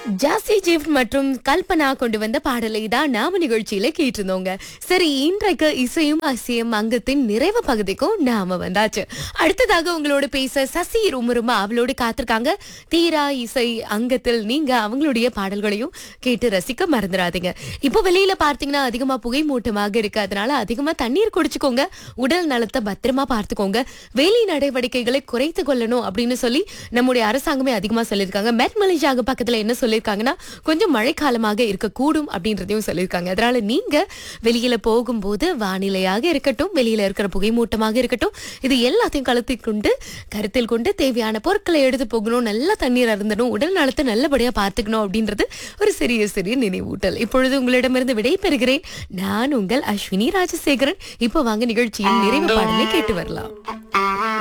Jassi GIF மற்றும் கல்பனா கொண்டு வந்த பாடலை தான் நாம நிகழ்ச்சியில கேட்டிருந்தோங்க சரி இன்றைக்கு இசையும் அசியம் அங்கத்தின் நிறைவு பகுதிக்கும் நாம வந்தாச்சு அடுத்ததாக உங்களோட பேச சசி ரொம்ப அவளோடு காத்திருக்காங்க தீரா இசை அங்கத்தில் நீங்க அவங்களுடைய பாடல்களையும் கேட்டு ரசிக்க மறந்துடாதீங்க இப்போ வெளியில பார்த்தீங்கன்னா அதிகமா புகை மூட்டமாக இருக்கு அதனால அதிகமா தண்ணீர் குடிச்சுக்கோங்க உடல் நலத்தை பத்திரமா பார்த்துக்கோங்க வேலை நடவடிக்கைகளை குறைத்து கொள்ளணும் அப்படின்னு சொல்லி நம்முடைய அரசாங்கமே அதிகமா சொல்லியிருக்காங்க மெட் மலேசியாக பக்கத்துல என்ன சொல்லியிருக்காங்கன்னா கொஞ்சம் மழைக்காலமாக இருக்கக்கூடும் அப்படின்றதையும் சொல்லியிருக்காங்க அதனால நீங்க வெளியில போகும்போது வானிலையாக இருக்கட்டும் வெளியில இருக்கிற புகைமூட்டமாக இருக்கட்டும் இது எல்லாத்தையும் கழுத்தில் கொண்டு கருத்தில் கொண்டு தேவையான பொருட்களை எடுத்து போகணும் நல்ல தண்ணீர் அருந்தணும் உடல் நலத்தை நல்லபடியா பார்த்துக்கணும் அப்படின்றது ஒரு சிறிய சிறிய நினைவூட்டல் இப்பொழுது உங்களிடமிருந்து விடை பெறுகிறேன் நான் உங்கள் அஸ்வினி ராஜசேகரன் இப்போ வாங்க நிகழ்ச்சியின் நிறைவு பாடலை கேட்டு வரலாம்